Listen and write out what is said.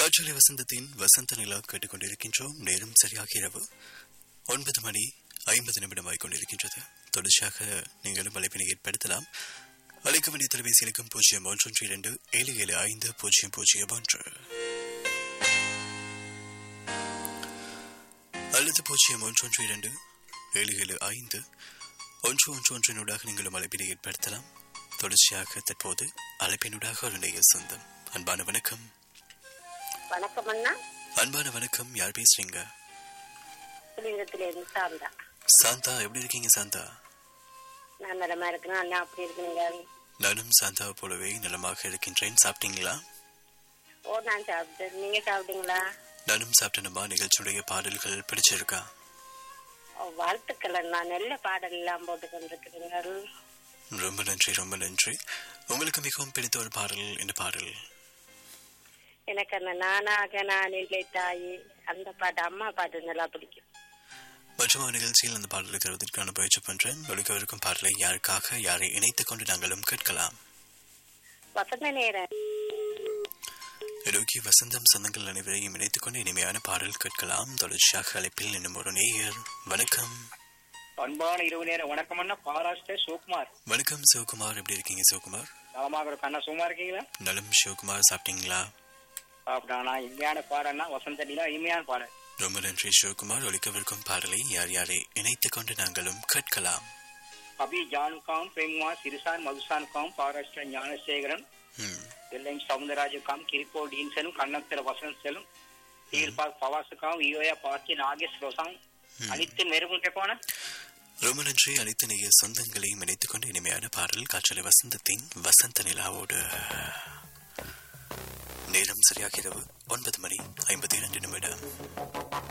காற்றலை வசந்தத்தின் வசந்த நிலா கேட்டுக்கொண்டிருக்கின்றோம் நேரம் சரியாக இரவு ஒன்பது மணி ஐம்பது நிமிடமாய் கொண்டிருக்கின்றது தொடர்ச்சியாக நீங்களும் அழைப்பினை ஏற்படுத்தலாம் அழைக்க வேண்டிய தொலைபேசி இலக்கம் பூஜ்ஜியம் ஒன்றொன்று இரண்டு ஏழு ஏழு ஐந்து பூஜ்ஜியம் பூஜ்ஜியம் ஒன்று அல்லது பூஜ்ஜியம் ஒன்றொன்று இரண்டு ஏழு ஏழு ஐந்து ஒன்று ஒன்று ஒன்றினூடாக நீங்களும் அழைப்பினை ஏற்படுத்தலாம் தொடர்ச்சியாக தற்போது அழைப்பினூடாக ஒரு நேயர் சொந்தம் அன்பான வணக்கம் வணக்கம் அண்ணா அன்பான வணக்கம் யார் பேசுறீங்க புலிங்கத்துல இருந்து சாந்தா சாந்தா எப்படி இருக்கீங்க சாந்தா நான் நலமா இருக்கணும் அண்ணா அப்படி இருக்குங்க நானும் சாந்தாவை போலவே நலமாக இருக்கின்றேன் சாப்பிட்டீங்களா ஓ நான் சாப்பிட்டேன் நீங்க சாப்பிட்டீங்களா நானும் சாப்பிட்டேனம்மா நிகழ்ச்சியுடைய பாடல்கள் பிடிச்சிருக்கா ஓ, வாழ்த்துக்கள் அண்ணா நல்ல பாடல் எல்லாம் போட்டு கொண்டிருக்கிறீர்கள் ரொம்ப நன்றி ரொம்ப நன்றி உங்களுக்கு மிகவும் பிடித்த ஒரு பாடல் இந்த பாடல் எனக்கு அந்த நானாக நான் இல்லை தாயி அந்த பாட்டு அம்மா பாட்டு நல்லா பிடிக்கும் மற்றும் ஒரு நிகழ்ச்சியில் அந்த பாடலை தருவதற்கான பயிற்சி பண்றேன் ஒழிக்கவிருக்கும் பாடலை யாருக்காக யாரை இணைத்துக் கொண்டு நாங்களும் கேட்கலாம் வசந்த நேரம் இலோக்கி வசந்தம் சொந்தங்கள் அனைவரையும் இணைத்துக் கொண்டு இனிமையான பாடல் கேட்கலாம் தொடர்ச்சியாக அழைப்பில் இன்னும் ஒரு நேயர் வணக்கம் அன்பான இரவு நேர வணக்கம் அண்ணா பாராஸ்டர் சிவகுமார் வணக்கம் சிவகுமார் எப்படி இருக்கீங்க சிவகுமார் நலமாக இருக்க அண்ணா சும்மா இருக்கீங்களா நலம் சிவகுமார் சாப்பிட்டீங்களா அப்படின்னா இனிமையான பாடம்னா வசந்த நிலா இனிமையான பாடல் ரொம்ப நன்றி சிவகுமார் ஒழிக்கவிருக்கும் பாடலை யார் யாரை இணைத்துக் கொண்டு நாங்களும் கேட்கலாம் அபி ஜானுக்காம் பிரேம்குமார் சிறுசான் மதுசானுக்காம் பாராஸ்டர் ஞானசேகரன் ம், எல்எம் சவுந்தரராஜுக்காம் கிரிப்போ டீன்சனும் கண்ணத்திர வசந்த் செல்லும் தீர்பாக் பவாசுக்காம் ஈயோயா பாக்கி நாகேஷ் ரோசாங் அனைத்து மெருகும் கேட்பான ரொம்ப நன்றி அனைத்து நேயர் சொந்தங்களையும் இணைத்துக் கொண்டு இனிமையான பாடல் காற்றலை வசந்தத்தின் வசந்த நிலாவோடு நேரம் சரியாக இரவு ஒன்பது மணி ஐம்பத்தி இரண்டு நிமிடம்